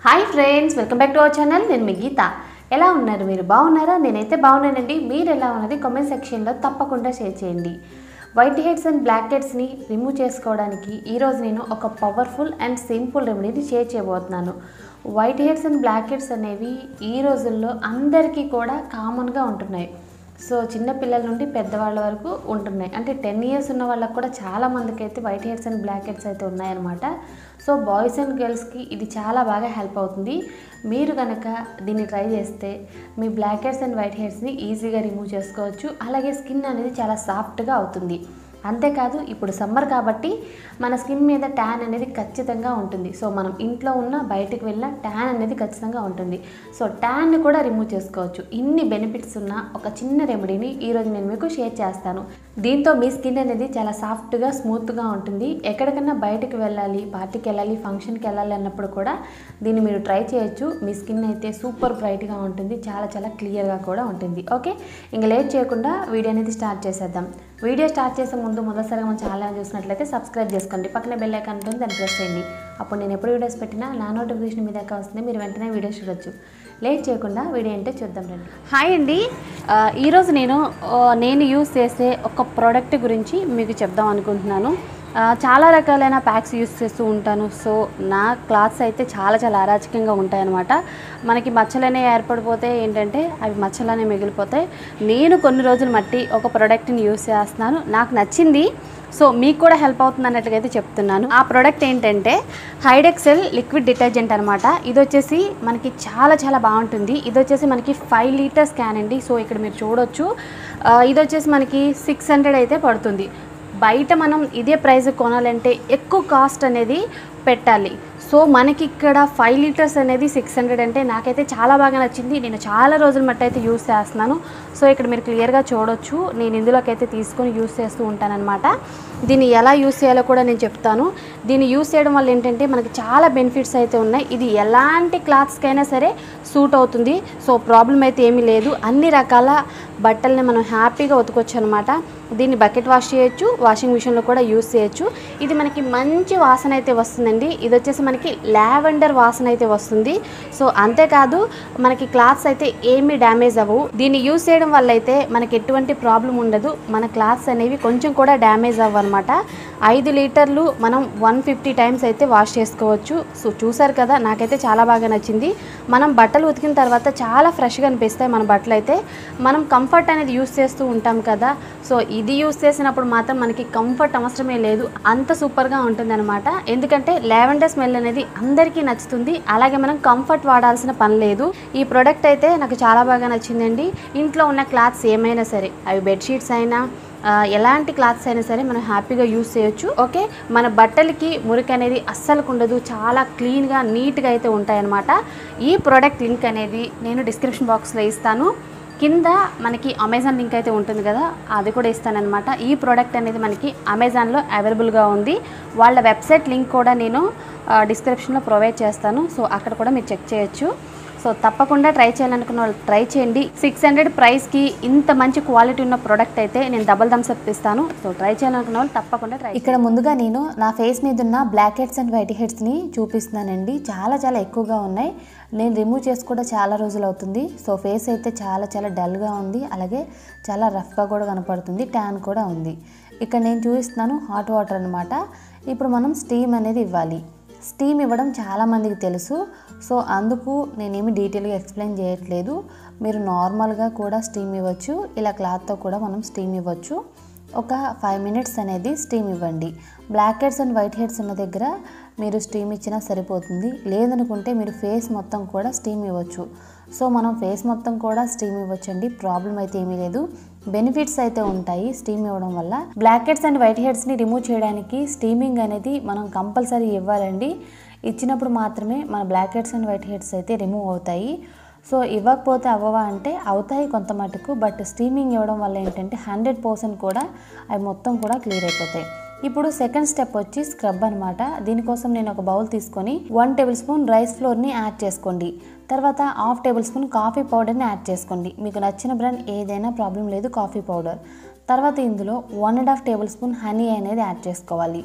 hi friends welcome back to our channel నేను మీ గీత ఎలా ఉన్నారు మీరు బాగున్నారా నేనైతే బాగున్నానండి మీరు ఎలా ఉన్నది కామెంట్ సెక్షన్లో తప్పకుండా షేర్ చేయండి వైట్ హెడ్స్ అండ్ బ్లాక్ హెడ్స్ని రిమూవ్ చేసుకోవడానికి ఈరోజు నేను ఒక పవర్ఫుల్ అండ్ సింపుల్ రెమెడీని షేర్ చేయబోతున్నాను white heads and black heads అనేవి ఈ రోజుల్లో అందరికీ కూడా కామన్గా ఉంటున్నాయి సో చిన్న పిల్లల నుండి పెద్దవాళ్ళ వరకు ఉంటున్నాయి అంటే టెన్ ఇయర్స్ ఉన్న వాళ్ళకి కూడా చాలా మందికి అయితే white heads and black heads అయితే ఉన్నాయన్నమాట సో బాయ్స్ అండ్ గర్ల్స్కి ఇది చాలా బాగా హెల్ప్ అవుతుంది మీరు కనుక దీన్ని ట్రై చేస్తే మీ బ్లాక్ హెడ్స్ అండ్ వైట్ హెడ్స్ని ఈజీగా రిమూవ్ చేసుకోవచ్చు అలాగే స్కిన్ అనేది చాలా సాఫ్ట్గా అవుతుంది అంతేకాదు ఇప్పుడు సమ్మర్ కాబట్టి మన స్కిన్ మీద ట్యాన్ అనేది ఖచ్చితంగా ఉంటుంది సో మనం ఇంట్లో ఉన్న బయటికి వెళ్ళిన ట్యాన్ అనేది ఖచ్చితంగా ఉంటుంది సో ట్యాన్ని కూడా రిమూవ్ చేసుకోవచ్చు ఇన్ని బెనిఫిట్స్ ఉన్న ఒక చిన్న రెమెడీని ఈరోజు నేను మీకు షేర్ చేస్తాను దీంతో మీ స్కిన్ అనేది చాలా సాఫ్ట్గా స్మూత్గా ఉంటుంది ఎక్కడికైనా బయటకు వెళ్ళాలి పార్టీకి వెళ్ళాలి ఫంక్షన్కి వెళ్ళాలి అన్నప్పుడు కూడా దీన్ని మీరు ట్రై చేయొచ్చు మీ స్కిన్ అయితే సూపర్ బ్రైట్గా ఉంటుంది చాలా చాలా క్లియర్గా కూడా ఉంటుంది ఓకే ఇంకా లేట్ చేయకుండా వీడియో అనేది స్టార్ట్ చేసేద్దాం వీడియో స్టార్ట్ చేసే ముందు మొదటిసారిగా మన ఛానల్ చూసినట్లయితే సబ్స్క్రైబ్ చేసుకోండి పక్కన బెల్ ఐకాన్ ఉంటుంది దాన్ని ప్రెస్ చేయండి అప్పుడు నేను ఎప్పుడు వీడియోస్ పెట్టినా నా నోటిఫికేషన్ మీ దగ్గర వస్తుంది మీరు వెంటనే వీడియోస్ చూడొచ్చు లేట్ చేయకుండా వీడియో ఏంటో చూద్దాం రండి హాయ్ అండి ఆ, ఈరోజు నేను ఆ, నేను యూస్ చేసే ఒక ప్రోడక్ట్ గురించి మీకు చెప్దాం అనుకుంటున్నాను ఆ, చాలా రకాలైన ప్యాక్స్ యూస్ చేస్తూ ఉంటాను సో నా క్లాత్స్ అయితే చాలా చాలా అరాచకంగా ఉంటాయన్నమాట మనకి మచ్చలనే ఏర్పడిపోతే ఏంటంటే అవి మచ్చలనే మిగిలిపోతాయి నేను కొన్ని రోజులు మట్టి ఒక ప్రోడక్ట్ని యూస్ చేస్తున్నాను నాకు నచ్చింది సో మీకు కూడా హెల్ప్ అవుతుంది అన్నట్లుగా అయితే చెప్తున్నాను ఆ ప్రోడక్ట్ ఏంటంటే హైడెక్సెల్ లిక్విడ్ డిటర్జెంట్ అనమాట ఇది వచ్చేసి మనకి చాలా చాలా బాగుంటుంది ఇది వచ్చేసి మనకి ఫైవ్ లీటర్స్ క్యాన్ అండి సో ఇక్కడ మీరు చూడొచ్చు ఆ, ఇది వచ్చేసి మనకి సిక్స్ హండ్రెడ్ అయితే పడుతుంది బయట మనం ఇదే ప్రైస్ కొనాలంటే ఎక్కువ కాస్ట్ అనేది పెట్టాలి సో మనకి ఇక్కడ ఫైవ్ లీటర్స్ అనేది సిక్స్ హండ్రెడ్ అంటే నాకైతే చాలా బాగా నచ్చింది నేను చాలా రోజుల మట్టి అయితే యూస్ చేస్తున్నాను సో ఇక్కడ మీరు క్లియర్గా చూడొచ్చు నేను ఇందులోకి అయితే తీసుకొని యూస్ చేస్తూ ఉంటానన్నమాట దీన్ని ఎలా యూస్ చేయాలో కూడా నేను చెప్తాను దీన్ని యూస్ చేయడం వల్ల ఏంటంటే మనకి చాలా బెనిఫిట్స్ అయితే ఉన్నాయి ఇది ఎలాంటి క్లాత్స్కైనా సరే సూట్ అవుతుంది సో ప్రాబ్లం అయితే ఏమీ లేదు అన్ని రకాల బట్టల్ని మనం హ్యాపీగా ఉతకొచ్చు అనమాట దీన్ని బకెట్ వాష్ చేయొచ్చు వాషింగ్ మిషన్లో కూడా యూస్ చేయొచ్చు ఇది మనకి మంచి వాసన అయితే వస్తుందండి ఇది వచ్చేసి మనకి లావెండర్ వాసన అయితే వస్తుంది సో అంతేకాదు మనకి క్లాత్స్ అయితే ఏమీ డ్యామేజ్ అవ్వవు దీన్ని యూస్ చేయడం వల్ల అయితే మనకి ఎటువంటి ప్రాబ్లం ఉండదు మన క్లాత్స్ అనేవి కొంచెం కూడా డ్యామేజ్ అవ్వవు అనమాట ఐదు లీటర్లు మనం వన్ ఫిఫ్టీ టైమ్స్ అయితే వాష్ చేసుకోవచ్చు సో చూసారు కదా నాకైతే చాలా బాగా నచ్చింది మనం బట్టలు ఉతికిన తర్వాత చాలా ఫ్రెష్గా అనిపిస్తాయి మన బట్టలు అయితే మనం కంఫర్ట్ అనేది యూస్ చేస్తూ ఉంటాం కదా సో ఇది యూస్ చేసినప్పుడు మాత్రం మనకి కంఫర్ట్ అవసరమే లేదు అంత సూపర్గా ఉంటుంది అనమాట ఎందుకంటే లావెండర్ స్మెల్ అనేది అందరికీ నచ్చుతుంది అలాగే మనం కంఫర్ట్ వాడాల్సిన పని లేదు ఈ ప్రోడక్ట్ అయితే నాకు చాలా బాగా నచ్చిందండి ఇంట్లో ఉన్న క్లాత్స్ ఏమైనా సరే అవి బెడ్షీట్స్ అయినా ఆ, ఎలాంటి క్లాత్స్ అయినా సరే మనం హ్యాపీగా యూస్ చేయొచ్చు ఓకే మన బట్టలకి మురికి అనేది అస్సలు ఉండదు చాలా క్లీన్గా నీట్గా అయితే ఉంటాయన్నమాట ఈ ప్రోడక్ట్ లింక్ అనేది నేను డిస్క్రిప్షన్ బాక్స్లో ఇస్తాను కింద మనకి అమెజాన్ లింక్ అయితే ఉంటుంది కదా అది కూడా ఇస్తానన్నమాట ఈ ప్రోడక్ట్ అనేది మనకి అమెజాన్లో అవైలబుల్గా ఉంది వాళ్ళ వెబ్సైట్ లింక్ కూడా నేను ఆ, డిస్క్రిప్షన్లో ప్రొవైడ్ చేస్తాను సో అక్కడ కూడా మీరు చెక్ చేయొచ్చు సో తప్పకుండా ట్రై చేయాలనుకున్న వాళ్ళు ట్రై చేయండి సిక్స్ హండ్రెడ్ ప్రైస్కి ఇంత మంచి క్వాలిటీ ఉన్న ప్రోడక్ట్ అయితే నేను డబల్ థమ్స్ అప్ ఇస్తాను సో ట్రై చేయాలనుకున్న వాళ్ళు తప్పకుండా ట్రై ఇక్కడ ముందుగా నేను నా ఫేస్ మీద ఉన్న బ్లాక్ హెడ్స్ అండ్ వైట్ హెడ్స్ని చూపిస్తున్నానండి చాలా చాలా ఎక్కువగా ఉన్నాయి నేను రిమూవ్ చేసి కూడా చాలా రోజులు అవుతుంది సో ఫేస్ అయితే చాలా చాలా డల్గా ఉంది అలాగే చాలా రఫ్గా కూడా కనపడుతుంది ట్యాన్ కూడా ఉంది ఇక్కడ నేను చూపిస్తున్నాను హాట్ వాటర్ అనమాట ఇప్పుడు మనం స్టీమ్ అనేది ఇవ్వాలి స్టీమ్ ఇవ్వడం చాలామందికి తెలుసు సో అందుకు నేనేమి డీటెయిల్గా ఎక్స్ప్లెయిన్ చేయట్లేదు మీరు నార్మల్గా కూడా స్టీమ్ ఇవ్వచ్చు ఇలా క్లాత్తో కూడా మనం స్టీమ్ ఇవ్వచ్చు ఒక ఫైవ్ మినిట్స్ అనేది స్టీమ్ ఇవ్వండి black heads and white heads ఉన్న దగ్గర మీరు స్టీమ్ ఇచ్చినా సరిపోతుంది లేదనుకుంటే మీరు ఫేస్ మొత్తం కూడా స్టీమ్ ఇవ్వచ్చు సో మనం ఫేస్ మొత్తం కూడా స్టీమ్ ఇవ్వచ్చండి ప్రాబ్లం అయితే ఏమీ లేదు బెనిఫిట్స్ అయితే ఉంటాయి స్టీమ్ ఇవ్వడం వల్ల బ్లాక్ హెడ్స్ అండ్ వైట్ హెడ్స్ని రిమూవ్ చేయడానికి స్టీమింగ్ అనేది మనం కంపల్సరీ ఇవ్వాలండి ఇచ్చినప్పుడు మాత్రమే మన black heads and white heads అయితే రిమూవ్ అవుతాయి సో ఇవ్వకపోతే అవ్వవా అంటే అవుతాయి కొంత మటుకు బట్ స్టీమింగ్ ఇవ్వడం వల్ల ఏంటంటే హండ్రెడ్ పర్సెంట్ కూడా అవి మొత్తం కూడా క్లియర్ అయిపోతాయి ఇప్పుడు సెకండ్ స్టెప్ వచ్చి స్క్రబ్ అనమాట దీనికోసం నేను ఒక బౌల్ తీసుకొని వన్ టేబుల్ స్పూన్ రైస్ ఫ్లోర్ని యాడ్ చేసుకోండి తర్వాత హాఫ్ టేబుల్ స్పూన్ కాఫీ పౌడర్ని యాడ్ చేసుకోండి మీకు నచ్చిన బ్రాండ్ ఏదైనా ప్రాబ్లం లేదు కాఫీ పౌడర్ తర్వాత ఇందులో one and half tablespoon honey అనేది యాడ్ చేసుకోవాలి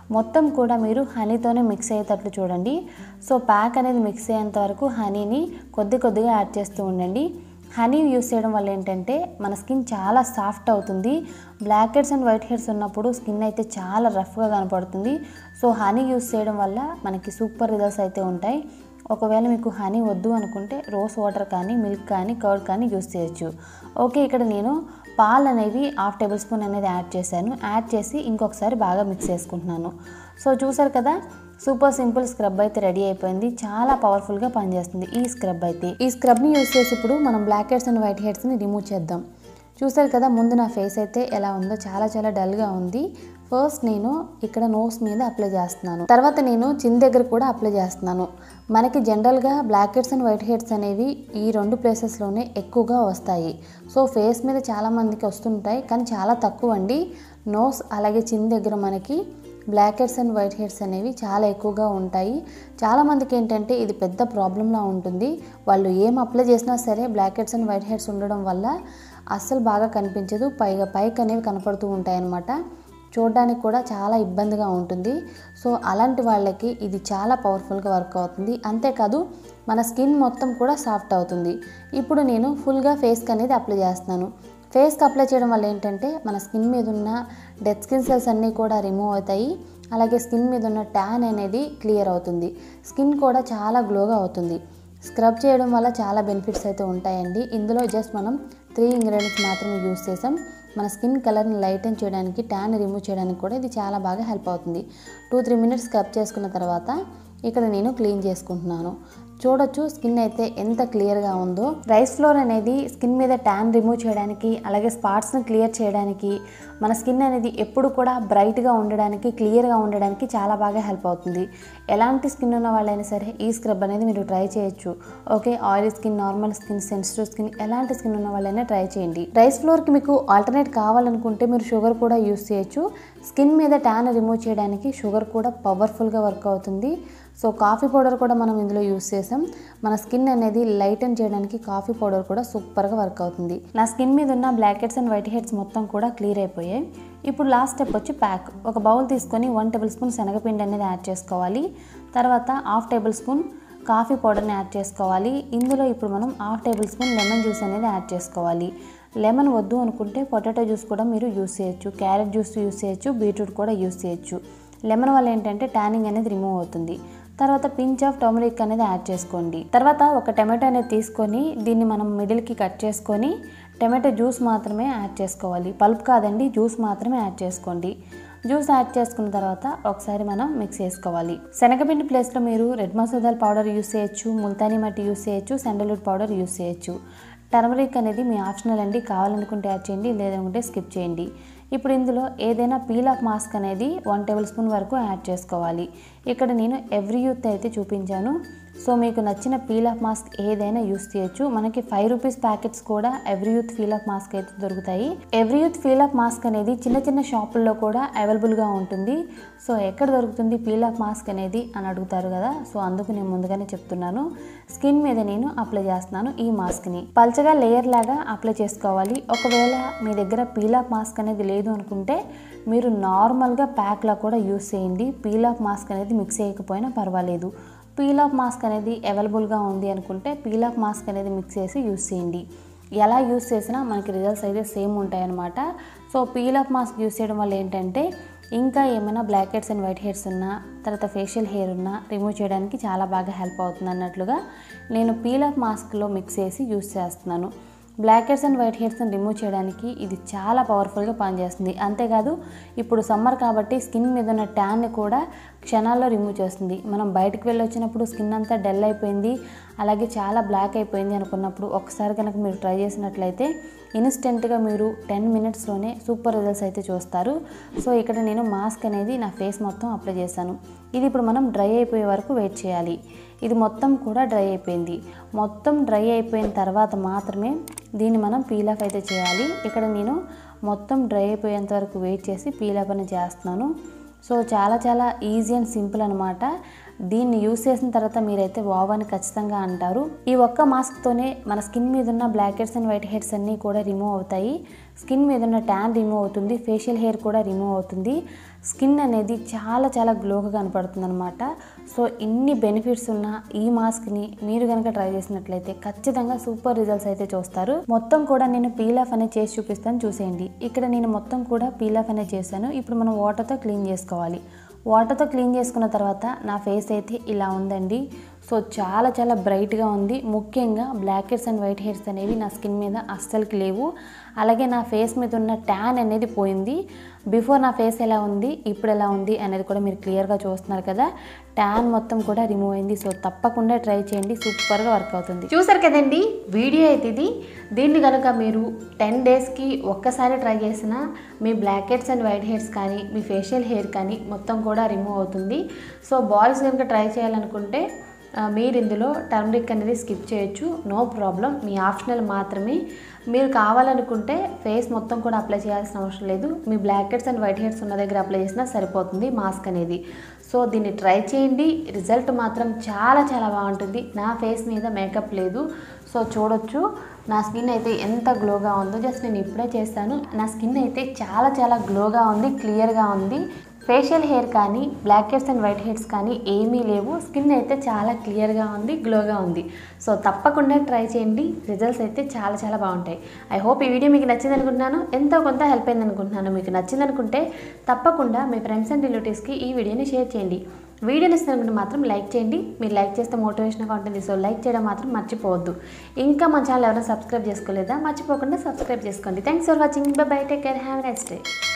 మొత్తం కూడా మీరు హనీతోనే మిక్స్ అయ్యేటట్లు చూడండి సో ప్యాక్ అనేది మిక్స్ అయ్యేంత వరకు హనీని కొద్ది కొద్దిగా యాడ్ చేస్తూ ఉండండి హనీ యూస్ చేయడం వల్ల ఏంటంటే మన స్కిన్ చాలా సాఫ్ట్ అవుతుంది black heads and white heads ఉన్నప్పుడు స్కిన్ అయితే చాలా రఫ్గా కనపడుతుంది సో హనీ యూస్ చేయడం వల్ల మనకి సూపర్ రిజల్ట్స్ అయితే ఉంటాయి ఒకవేళ మీకు హనీ వద్దు అనుకుంటే రోస్ వాటర్ కానీ మిల్క్ కానీ కర్డ్ కానీ యూస్ చేయొచ్చు ఓకే ఇక్కడ నేను పాలు అనేవి హాఫ్ టేబుల్ స్పూన్ అనేది యాడ్ చేశాను యాడ్ చేసి ఇంకొకసారి బాగా మిక్స్ చేసుకుంటున్నాను సో చూసారు కదా సూపర్ సింపుల్ స్క్రబ్ అయితే రెడీ అయిపోయింది చాలా పవర్ఫుల్గా పనిచేస్తుంది ఈ స్క్రబ్ అయితే ఈ స్క్రబ్ని యూస్ చేసి ఇప్పుడు మనం బ్లాక్ హెడ్స్ అండ్ వైట్ హెడ్స్ని రిమూవ్ చేద్దాం చూసారు కదా ముందు నా ఫేస్ అయితే ఎలా ఉందో చాలా చాలా డల్గా ఉంది ఫస్ట్ నేను ఇక్కడ నోస్ మీద అప్లై చేస్తున్నాను తర్వాత నేను చిన్ దగ్గర కూడా అప్లై చేస్తున్నాను మనకి జనరల్గా black heads and white heads అనేవి ఈ రెండు ప్లేసెస్లోనే ఎక్కువగా వస్తాయి సో ఫేస్ మీద చాలా మందికి వస్తుంటాయి కానీ చాలా తక్కువ అండి నోస్ అలాగే చిన్ దగ్గర మనకి black heads and white heads అనేవి చాలా ఎక్కువగా ఉంటాయి చాలామందికి ఏంటంటే ఇది పెద్ద ప్రాబ్లంలా ఉంటుంది వాళ్ళు ఏం అప్లై చేసినా సరే black heads and white heads ఉండడం వల్ల అస్సలు బాగా కనిపించదు పైగా పైకి అనేవి కనపడుతూ ఉంటాయి అన్నమాట చూడడానికి కూడా చాలా ఇబ్బందిగా ఉంటుంది సో అలాంటి వాళ్ళకి ఇది చాలా పవర్ఫుల్గా వర్క్ అవుతుంది అంతేకాదు మన స్కిన్ మొత్తం కూడా సాఫ్ట్ అవుతుంది ఇప్పుడు నేను ఫుల్గా ఫేస్కి అనేది అప్లై చేస్తున్నాను ఫేస్కి అప్లై చేయడం వల్ల ఏంటంటే మన స్కిన్ మీద ఉన్న డెడ్ స్కిన్ సెల్స్ అన్నీ కూడా రిమూవ్ అవుతాయి అలాగే స్కిన్ మీద ఉన్న ట్యాన్ అనేది క్లియర్ అవుతుంది స్కిన్ కూడా చాలా గ్లోగా అవుతుంది స్క్రబ్ చేయడం వల్ల చాలా బెనిఫిట్స్ అయితే ఉంటాయండి ఇందులో జస్ట్ మనం త్రీ ఇంగ్రీడియంట్స్ మాత్రమే యూస్ చేసాం మన స్కిన్ కలర్ని లైటన్ చేయడానికి ట్యాన్ రిమూవ్ చేయడానికి కూడా ఇది చాలా బాగా హెల్ప్ అవుతుంది టూ త్రీ మినిట్స్ స్క్రబ్ చేసుకున్న తర్వాత ఇక్కడ నేను క్లీన్ చేసుకుంటున్నాను చూడొచ్చు స్కిన్ అయితే ఎంత క్లియర్గా ఉందో రైస్ ఫ్లోర్ అనేది స్కిన్ మీద ట్యాన్ రిమూవ్ చేయడానికి అలాగే స్పాట్స్ని క్లియర్ చేయడానికి మన స్కిన్ అనేది ఎప్పుడు కూడా బ్రైట్గా ఉండడానికి క్లియర్గా ఉండడానికి చాలా బాగా హెల్ప్ అవుతుంది ఎలాంటి స్కిన్ ఉన్న వాళ్ళైనా సరే ఈ స్క్రబ్ అనేది మీరు ట్రై చేయొచ్చు okay oil skin normal skin sensitive skin ఎలాంటి స్కిన్ ఉన్న వాళ్ళైనా ట్రై చేయండి రైస్ ఫ్లోర్కి మీకు ఆల్టర్నేట్ కావాలనుకుంటే మీరు షుగర్ కూడా యూస్ చేయొచ్చు స్కిన్ మీద ట్యాన్ రిమూవ్ చేయడానికి షుగర్ కూడా పవర్ఫుల్గా వర్క్ అవుతుంది సో కాఫీ పౌడర్ కూడా మనం ఇందులో యూస్ చేసాం మన స్కిన్ అనేది లైటన్ చేయడానికి కాఫీ పౌడర్ కూడా సూపర్గా వర్క్ అవుతుంది నా స్కిన్ మీద ఉన్న black heads and white heads మొత్తం కూడా క్లియర్ అయిపోయాయి ఇప్పుడు లాస్ట్ స్టెప్ వచ్చి ప్యాక్ ఒక బౌల్ తీసుకొని వన్ టేబుల్ స్పూన్ శనగపిండి అనేది యాడ్ చేసుకోవాలి తర్వాత హాఫ్ టేబుల్ స్పూన్ కాఫీ పౌడర్ని యాడ్ చేసుకోవాలి ఇందులో ఇప్పుడు మనం half tablespoon lemon juice అనేది యాడ్ చేసుకోవాలి లెమన్ వద్దు అనుకుంటే పొటాటో జ్యూస్ కూడా మీరు యూస్ చేయొచ్చు క్యారెట్ జ్యూస్ యూస్ చేయొచ్చు బీట్రూట్ కూడా యూస్ చేయొచ్చు లెమన్ వల్ల ఏంటంటే ట్యానింగ్ అనేది రిమూవ్ అవుతుంది తర్వాత పించ్ ఆఫ్ టర్మరిక్ అనేది యాడ్ చేసుకోండి తర్వాత ఒక టమాటో అనేది తీసుకొని దీన్ని మనం మిడిల్కి కట్ చేసుకొని టమాటో జ్యూస్ మాత్రమే యాడ్ చేసుకోవాలి పల్ప్ కాదండి జ్యూస్ మాత్రమే యాడ్ చేసుకోండి జ్యూస్ యాడ్ చేసుకున్న తర్వాత ఒకసారి మనం మిక్స్ చేసుకోవాలి శనగపిండి ప్లేస్లో మీరు రెడ్ మసూదాల్ పౌడర్ యూస్ చేయొచ్చు ముల్తానీ మట్టి యూస్ చేయొచ్చు శాండల్వుడ్ పౌడర్ యూస్ చేయొచ్చు టర్మరిక్ అనేది మీ ఆప్షనల్ అండి కావాలనుకుంటే యాడ్ చేయండి లేదనుకుంటే స్కిప్ చేయండి ఇప్పుడు ఇందులో ఏదైనా పీల్ ఆఫ్ మాస్క్ అనేది వన్ టేబుల్ స్పూన్ వరకు యాడ్ చేసుకోవాలి ఇక్కడ నేను ఎవ్రీ యూత్ అయితే చూపించాను సో మీకు నచ్చిన పీల్ ఆఫ్ మాస్క్ ఏదైనా యూస్ చేయొచ్చు మనకి ఫైవ్ రూపీస్ ప్యాకెట్స్ కూడా Everyuth peel off mask అయితే దొరుకుతాయి Everyuth peel off mask అనేది చిన్న చిన్న షాపుల్లో కూడా అవైలబుల్గా ఉంటుంది సో ఎక్కడ దొరుకుతుంది పీల్ ఆఫ్ మాస్క్ అనేది అని అడుగుతారు కదా సో అందుకు నేను ముందుగానే చెప్తున్నాను స్కిన్ మీద నేను అప్లై చేస్తున్నాను ఈ మాస్క్ని పల్చగా లేయర్ లాగా అప్లై చేసుకోవాలి ఒకవేళ మీ దగ్గర పీల్ ఆఫ్ మాస్క్ అనేది లేదు అనుకుంటే మీరు నార్మల్గా ప్యాక్లా కూడా యూస్ చేయండి పీల్ ఆఫ్ మాస్క్ అనేది మిక్స్ చేయకపోయినా పర్వాలేదు పీల్ ఆఫ్ మాస్క్ అనేది అవైలబుల్గా ఉంది అనుకుంటే పీల్ ఆఫ్ మాస్క్ అనేది మిక్స్ చేసి యూస్ చేయండి ఎలా యూస్ చేసినా మనకి రిజల్ట్స్ అయితే సేమ్ ఉంటాయన్నమాట so peel off mask use చేయడం వల్ల ఏంటంటే ఇంకా ఏమైనా black heads and white heads ఉన్నా తర్వాత ఫేషియల్ హెయిర్ ఉన్నా రిమూవ్ చేయడానికి చాలా బాగా హెల్ప్ అవుతుంది అన్నట్లుగా నేను పీల్ ఆఫ్ మాస్క్లో మిక్స్ చేసి యూస్ చేస్తున్నాను బ్లాక్ హెడ్స్ అండ్ వైట్ హెడ్స్ని రిమూవ్ చేయడానికి ఇది చాలా పవర్ఫుల్గా పనిచేస్తుంది అంతేకాదు ఇప్పుడు సమ్మర్ కాబట్టి స్కిన్ మీద ఉన్న ట్యాన్ని కూడా క్షణాల్లో రిమూవ్ చేస్తుంది మనం బయటకు వెళ్ళి వచ్చినప్పుడు స్కిన్ అంతా డల్ అయిపోయింది అలాగే చాలా బ్లాక్ అయిపోయింది అనుకున్నప్పుడు ఒకసారి కనుక మీరు ట్రై చేసినట్లయితే ఇన్స్టెంట్గా మీరు టెన్ మినిట్స్లోనే సూపర్ రిజల్ట్స్ అయితే చూస్తారు సో ఇక్కడ నేను మాస్క్ అనేది నా ఫేస్ మొత్తం అప్లై చేశాను ఇది ఇప్పుడు మనం డ్రై అయిపోయే వరకు వెయిట్ చేయాలి ఇది మొత్తం కూడా డ్రై అయిపోయింది మొత్తం డ్రై అయిపోయిన తర్వాత మాత్రమే దీన్ని మనం పీల్ ఆఫ్ అయితే చేయాలి ఇక్కడ నేను మొత్తం డ్రై అయిపోయేంత వరకు వెయిట్ చేసి పీల్ ఆఫ్ అనేది చేస్తున్నాను సో చాలా చాలా ఈజీ అండ్ సింపుల్ అనమాట దీన్ని యూస్ చేసిన తర్వాత మీరైతే వావ్ అని ఖచ్చితంగా అంటారు ఈ ఒక్క మాస్క్తోనే మన స్కిన్ మీద ఉన్న black heads and white heads అన్నీ కూడా రిమూవ్ అవుతాయి స్కిన్ మీద ఉన్న ట్యాన్ రిమూవ్ అవుతుంది ఫేషియల్ హెయిర్ కూడా రిమూవ్ అవుతుంది స్కిన్ అనేది చాలా చాలా గ్లోగా కనపడుతుంది అనమాట సో ఇన్ని బెనిఫిట్స్ ఉన్న ఈ మాస్క్ని మీరు కనుక ట్రై చేసినట్లయితే ఖచ్చితంగా సూపర్ రిజల్ట్స్ అయితే చూస్తారు మొత్తం కూడా నేను పీల్ ఆఫ్ అనేది చేసి చూపిస్తాను చూసేయండి ఇక్కడ నేను మొత్తం కూడా పీల్ ఆఫ్ అనేది చేశాను ఇప్పుడు మనం వాటర్తో క్లీన్ చేసుకోవాలి వాటర్తో క్లీన్ చేసుకున్న తర్వాత నా ఫేస్ అయితే ఇలా ఉందండి సో చాలా చాలా బ్రైట్గా ఉంది ముఖ్యంగా black heads and white heads అనేవి నా స్కిన్ మీద అస్సలకి లేవు అలాగే నా ఫేస్ మీద ఉన్న ట్యాన్ అనేది పోయింది బిఫోర్ నా ఫేస్ ఎలా ఉంది ఇప్పుడు ఎలా ఉంది అనేది కూడా మీరు క్లియర్గా చూస్తున్నారు కదా ట్యాన్ మొత్తం కూడా రిమూవ్ అయింది సో తప్పకుండా ట్రై చేయండి సూపర్గా వర్క్ అవుతుంది చూసారు కదండి వీడియో అయితే ఇది దీన్ని కనుక మీరు టెన్ డేస్కి ఒక్కసారి ట్రై చేసిన మీ black heads and white hairs కానీ మీ ఫేషియల్ హెయిర్ కానీ మొత్తం కూడా రిమూవ్ అవుతుంది సో బాయ్స్ కనుక ట్రై చేయాలనుకుంటే ఆ, మీరు ఇందులో టర్మరిక్ అనేది స్కిప్ చేయొచ్చు నో ప్రాబ్లం మీ ఆప్షనల్ మాత్రమే మీరు కావాలనుకుంటే ఫేస్ మొత్తం కూడా అప్లై చేయాల్సిన అవసరం లేదు మీ black heads and white heads ఉన్న దగ్గర అప్లై చేసినా సరిపోతుంది మాస్క్ అనేది సో దీన్ని ట్రై చేయండి రిజల్ట్ మాత్రం చాలా చాలా బాగుంటుంది నా ఫేస్ మీద మేకప్ లేదు సో చూడొచ్చు నా స్కిన్ అయితే ఎంత గ్లోగా ఉందో జస్ట్ నేను ఇప్పుడే చేస్తాను నా స్కిన్ అయితే చాలా చాలా గ్లోగా ఉంది క్లియర్గా ఉంది ఫేషియల్ హెయిర్ కానీ black heads and white heads కానీ ఏమీ లేవు స్కిన్ అయితే చాలా క్లియర్గా ఉంది గ్లోగా ఉంది సో తప్పకుండా ట్రై చేయండి రిజల్ట్స్ అయితే చాలా చాలా బాగుంటాయి ఐ హోప్ ఈ వీడియో మీకు నచ్చింది అనుకుంటున్నాను ఎంతో కొంత హెల్ప్ అయింది అనుకుంటున్నాను మీకు నచ్చింది అనుకుంటే తప్పకుండా మీ ఫ్రెండ్స్ అండ్ రిలేటివ్స్కి ఈ వీడియోని షేర్ చేయండి వీడియోని ఇస్తున్నప్పుడు మాత్రం లైక్ చేయండి మీరు లైక్ చేస్తే మోటివేషన్గా ఉంటుంది సో లైక్ చేయడం మాత్రం మర్చిపోవద్దు ఇంకా మన ఛానల్ ఎవరైనా సబ్స్క్రైబ్ చేసుకోలేదా మర్చిపోకుండా సబ్స్క్రైబ్ చేసుకోండి thanks for watching bye bye take care have next day